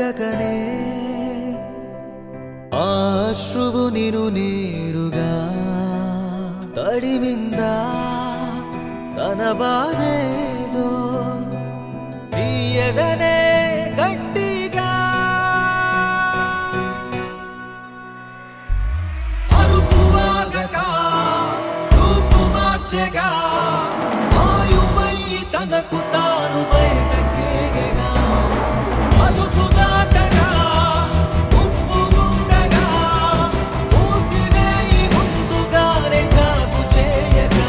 అడగకనే ఆ అశ్రువు నిను నేరుగా తడిమిందా తన బాధేదో తీయదనే గట్టిగా అరుపువాగక రూపు మార్చెగా ఆయువయ్యి తనకు తాను బయటకేగగా అదుపు దాటగా ఉప్పు ఉండగా మూసివేయి ముందుగానే జాగు చేయగా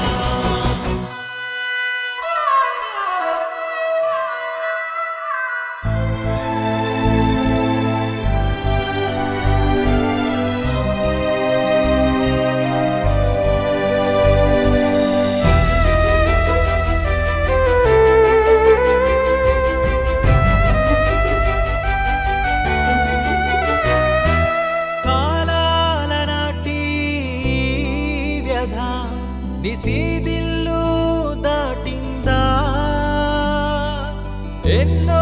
కాలాల నాటి వ్యధ నిసీదిల్లు దాటిందా ఎన్నో